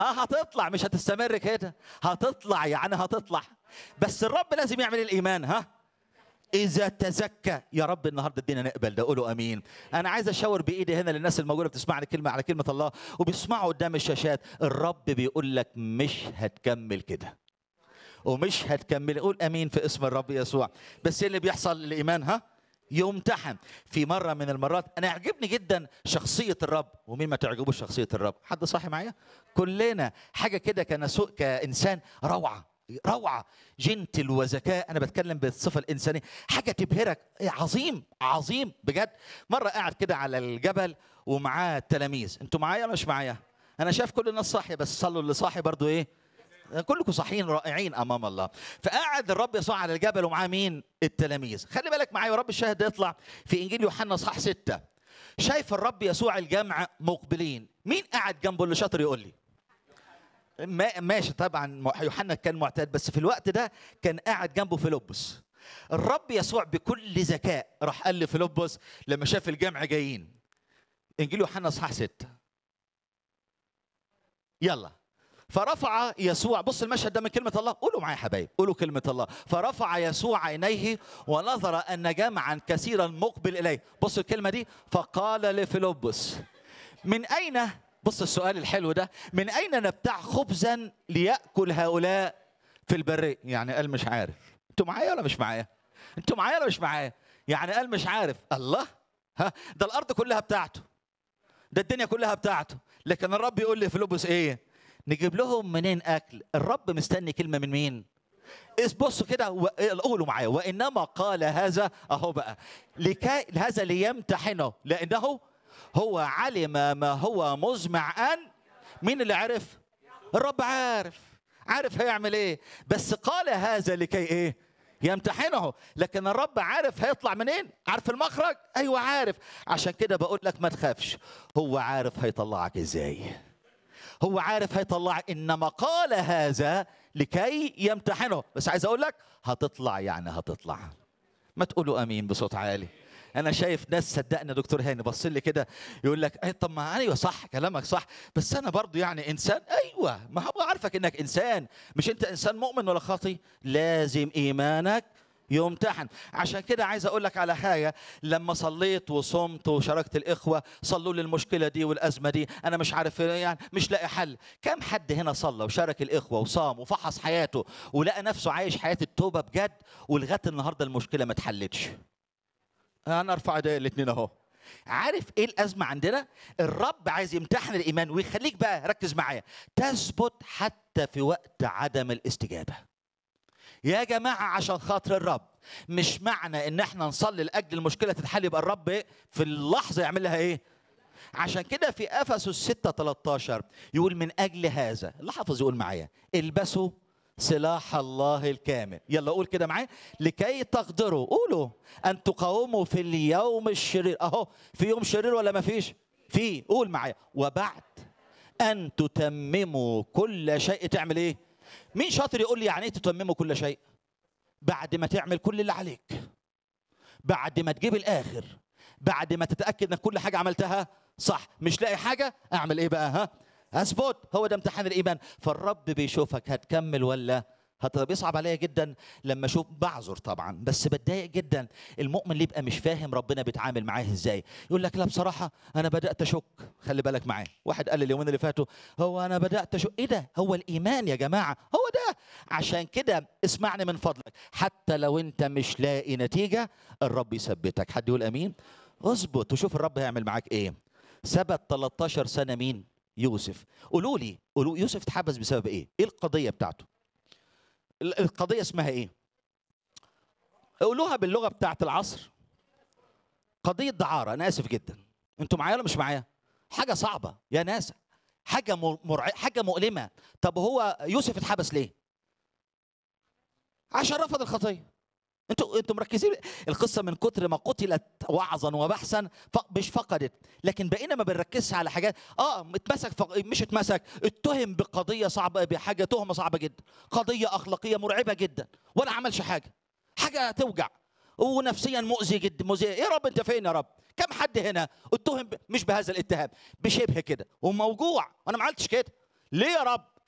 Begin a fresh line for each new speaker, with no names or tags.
اه هتطلع مش هتستمر كده هتطلع يعني هتطلع بس الرب لازم يعمل الايمان ها اذا تزكى يا رب النهارده ادينا نقبل ده قولوا امين انا عايز اشاور بايدي هنا للناس الموجوده بتسمعني كلمه على كلمه الله وبيسمعوا قدام الشاشات الرب بيقول لك مش هتكمل كده ومش هتكمل قول امين في اسم الرب يسوع بس ايه اللي بيحصل الايمان ها يمتحن في مره من المرات انا يعجبني جدا شخصيه الرب ومين ما تعجبوش شخصيه الرب حد صاحي معايا كلنا حاجه كده كنسو كانسان روعه روعه جنتل وذكاء انا بتكلم بالصفه الانسانيه حاجه تبهرك عظيم عظيم بجد مره قاعد كده على الجبل ومعاه التلاميذ انتوا معايا ولا مش معايا انا شايف كل الناس صاحيه بس صلوا اللي صاحي برضو ايه كلكم صحيين رائعين امام الله فقعد الرب يسوع على الجبل ومعاه مين التلاميذ خلي بالك معايا ورب الشاهد ده يطلع في انجيل يوحنا اصحاح ستة شايف الرب يسوع الجمع مقبلين مين قاعد جنبه اللي شاطر يقول لي ما ماشي طبعا يوحنا كان معتاد بس في الوقت ده كان قاعد جنبه فيلبس الرب يسوع بكل ذكاء راح قال لفيلبس لما شاف الجمع جايين انجيل يوحنا اصحاح ستة يلا فرفع يسوع بص المشهد ده من كلمة الله قولوا معايا يا حبايب قولوا كلمة الله فرفع يسوع عينيه ونظر أن جمعا كثيرا مقبل إليه بص الكلمة دي فقال لفيلبس من أين بص السؤال الحلو ده من أين نبتاع خبزا ليأكل هؤلاء في البرية يعني قال مش عارف انتوا معايا ولا مش معايا انتوا معايا ولا مش معايا يعني قال مش عارف الله ها ده الأرض كلها بتاعته ده الدنيا كلها بتاعته لكن الرب يقول لي فيلبس ايه نجيب لهم منين اكل الرب مستني كلمه من مين بصوا كده و- قولوا معايا وانما قال هذا اهو بقى لكي هذا ليمتحنه لانه هو علم ما هو مزمع ان مين اللي عرف الرب عارف عارف هيعمل ايه بس قال هذا لكي ايه يمتحنه لكن الرب عارف هيطلع منين عارف المخرج ايوه عارف عشان كده بقول لك ما تخافش هو عارف هيطلعك ازاي هو عارف هيطلع انما قال هذا لكي يمتحنه بس عايز اقول لك هتطلع يعني هتطلع ما تقولوا امين بصوت عالي انا شايف ناس صدقني دكتور هاني بص لي كده يقول لك اي طب ما ايوه صح كلامك صح بس انا برضو يعني انسان ايوه ما هو عارفك انك انسان مش انت انسان مؤمن ولا خاطي لازم ايمانك يمتحن عشان كده عايز اقول لك على حاجه لما صليت وصمت وشاركت الاخوه صلوا لي المشكله دي والازمه دي انا مش عارف يعني مش لاقي حل كم حد هنا صلى وشارك الاخوه وصام وفحص حياته ولقى نفسه عايش حياه التوبه بجد ولغايه النهارده المشكله ما اتحلتش انا ارفع ايدي الاثنين اهو عارف ايه الازمه عندنا الرب عايز يمتحن الايمان ويخليك بقى ركز معايا تثبت حتى في وقت عدم الاستجابه يا جماعه عشان خاطر الرب مش معنى ان احنا نصلي لاجل المشكله تتحل يبقى الرب إيه؟ في اللحظه يعمل لها ايه عشان كده في افسس 6 13 يقول من اجل هذا اللي حافظ يقول معايا البسوا سلاح الله الكامل يلا قول كده معايا لكي تقدروا قولوا ان تقاوموا في اليوم الشرير اهو في يوم شرير ولا ما فيش في قول معايا وبعد ان تتمموا كل شيء تعمل ايه مين شاطر يقول لي يعني ايه تتمموا كل شيء بعد ما تعمل كل اللي عليك بعد ما تجيب الاخر بعد ما تتاكد انك كل حاجه عملتها صح مش لاقي حاجه اعمل ايه بقى ها اثبت هو ده امتحان الايمان فالرب بيشوفك هتكمل ولا هت- بيصعب عليا جدا لما اشوف بعذر طبعا بس بتضايق جدا المؤمن اللي يبقى مش فاهم ربنا بيتعامل معاه ازاي يقول لك لا بصراحه انا بدات اشك خلي بالك معايا واحد قال لي اليومين اللي فاتوا هو انا بدات اشك ايه ده هو الايمان يا جماعه هو ده عشان كده اسمعني من فضلك حتى لو انت مش لاقي نتيجه الرب يثبتك حد يقول امين اظبط وشوف الرب هيعمل معاك ايه ثبت 13 سنه مين يوسف قولوا لي قولوا يوسف اتحبس بسبب ايه ايه القضيه بتاعته ال- القضيه اسمها ايه قولوها باللغه بتاعت العصر قضيه دعاره انا اسف جدا انتوا معايا ولا مش معايا حاجه صعبه يا ناس حاجه مرع... حاجه مؤلمه طب هو يوسف اتحبس ليه عشان رفض الخطيه انتوا انتوا مركزين القصه من كتر ما قتلت وعظا وبحثا ف- مش فقدت لكن بقينا ما بنركزش على حاجات اه اتمسك فق... مش اتمسك اتهم بقضيه صعبه بحاجه تهمه صعبه جدا قضيه اخلاقيه مرعبه جدا ولا عملش حاجه حاجه توجع ونفسيا مؤذي جدا مؤذي يا رب انت فين يا رب كم حد هنا اتهم ب... مش بهذا الاتهام بشبه كده وموجوع وانا ما عملتش كده ليه يا رب